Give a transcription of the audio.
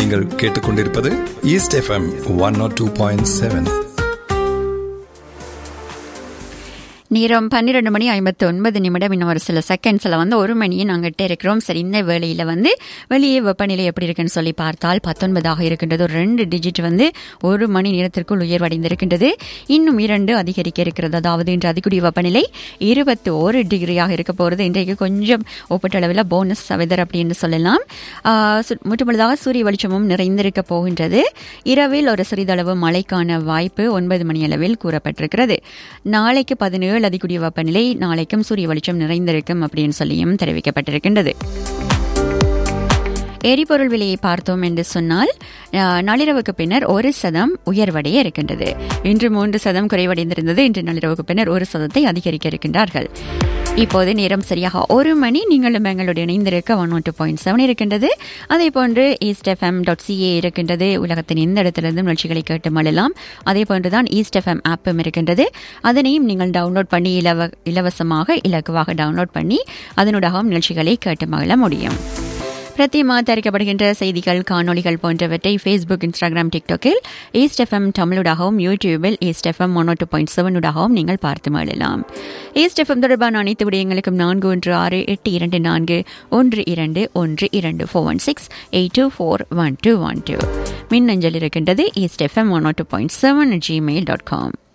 நீங்கள் கேட்டுக்கொண்டிருப்பது east FM one naught two point seven நேரம் பன்னிரெண்டு மணி ஐம்பத்தி ஒன்பது நிமிடம் இன்னும் ஒரு சில செகண்ட்ஸில் வந்து ஒரு மணியை நாங்கள்கிட்ட இருக்கிறோம் சரி இந்த வேளையில் வந்து வெளியே வெப்பநிலை எப்படி இருக்குன்னு சொல்லி பார்த்தால் பத்தொன்பதாக இருக்கின்றது ஒரு ரெண்டு டிஜிட் வந்து ஒரு மணி நேரத்திற்குள் உயர்வடைந்திருக்கின்றது இன்னும் இரண்டு அதிகரிக்க இருக்கிறது அதாவது இன்று அதிகூடிய வெப்பநிலை இருபத்தி ஒரு டிகிரியாக இருக்க போகிறது இன்றைக்கு கொஞ்சம் ஒப்பீட்டளவில் போனஸ் வெதர் அப்படின்னு சொல்லலாம் முற்றுமுழுதாக சூரிய வெளிச்சமும் நிறைந்திருக்க போகின்றது இரவில் ஒரு சிறிதளவு மழைக்கான வாய்ப்பு ஒன்பது மணி அளவில் கூறப்பட்டிருக்கிறது நாளைக்கு பதினேழு ஏழு அதிகூடிய வெப்பநிலை நாளைக்கும் சூரிய வெளிச்சம் நிறைந்திருக்கும் அப்படின்னு சொல்லியும் தெரிவிக்கப்பட்டிருக்கின்றது எரிபொருள் விலையை பார்த்தோம் என்று சொன்னால் நள்ளிரவுக்கு பின்னர் ஒரு சதம் உயர்வடைய இருக்கின்றது இன்று மூன்று சதம் குறைவடைந்திருந்தது இன்று நள்ளிரவுக்கு பின்னர் ஒரு சதத்தை அதிகரிக்க இருக்கின்றார்கள் இப்போது நேரம் சரியாக ஒரு மணி நீங்களும் எங்களுடைய இணைந்திருக்க one one two point seven இருக்கின்றது அதே போன்று ஈஸ்ட் எஃப்எம் டாட் சிஏ இருக்கின்றது உலகத்தின் எந்த இடத்திலிருந்து நிகழ்ச்சிகளை கேட்டு மழலாம் அதே போன்றுதான் ஈஸ்ட் எஃப்எம் ஆப்பும் இருக்கின்றது அதனையும் நீங்கள் டவுன்லோட் பண்ணி இலவ இலவசமாக இலக்குவாக டவுன்லோட் பண்ணி அதனூடாகவும் நிகழ்ச்சிகளை கேட்டு மகிழ முடியும் பிரத்தியமா தயாரிக்கப்படுகின்ற செய்திகள் காணொலிகள் போன்றவற்றை ஃபேஸ்புக் இன்ஸ்டாகிராம் டிக்டாக்கில் ஈஸ்ட் எஃப்எம் தமிழுடாகவும் யூடியூபில் east FM one two point செவனுடாகவும் நீங்கள் பார்த்து மழலாம் ஈஸ்ட் எஃப்எம் தொடர்பான அனைத்து விடயங்களுக்கும் நான்கு ஒன்று ஆறு எட்டு இரண்டு நான்கு ஒன்று இரண்டு ஒன்று இரண்டு four one six eight two four one two one two மின்னஞ்சல் இருக்கின்றது east FM one two point seven Gmail dot com